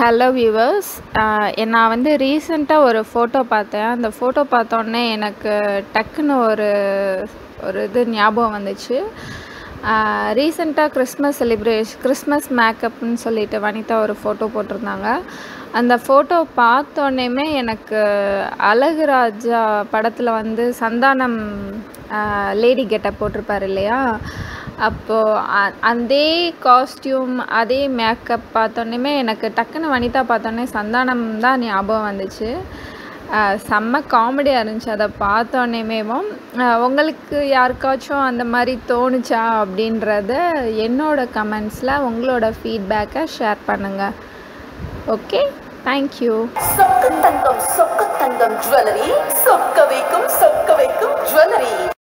hello viewers நான் வந்து ரீசெண்டாக ஒரு ஃபோட்டோ பார்த்தேன் அந்த ஃபோட்டோ பார்த்தோன்னே எனக்கு டக்குன்னு ஒரு ஒரு இது ஞாபகம் வந்துச்சு ரீசெண்டாக கிறிஸ்மஸ் செலிப்ரேஷன் கிறிஸ்மஸ் மேக்கப்னு சொல்லிட்டு வனிதா ஒரு ஃபோட்டோ போட்டிருந்தாங்க அந்த ஃபோட்டோ பார்த்தோன்னேமே எனக்கு அழகுராஜா படத்தில் வந்து சந்தானம் லேடி கெட்டப் போட்டிருப்பார் இல்லையா அப்போது அதே காஸ்டியூம் அதே மேக்கப் பார்த்தோன்னே எனக்கு டக்குன்னு வனிதா பார்த்தோன்னே சந்தானம் தான் ஞாபகம் வந்துச்சு செம்ம காமெடியாக இருந்துச்சு அதை பார்த்தோன்னேமேவும் உங்களுக்கு யாருக்காச்சும் அந்த மாதிரி தோணுச்சா அப்படின்றத என்னோட கமெண்ட்ஸில் உங்களோட ஃபீட்பேக்கை ஷேர் பண்ணுங்கள் ஓகே தேங்க்யூ சொக்க தங்கம் சொக்க தங்கம் ஜுவல்லரி சொக்க வைக்கும் சொக்க வைக்கும் ஜுவல்லரி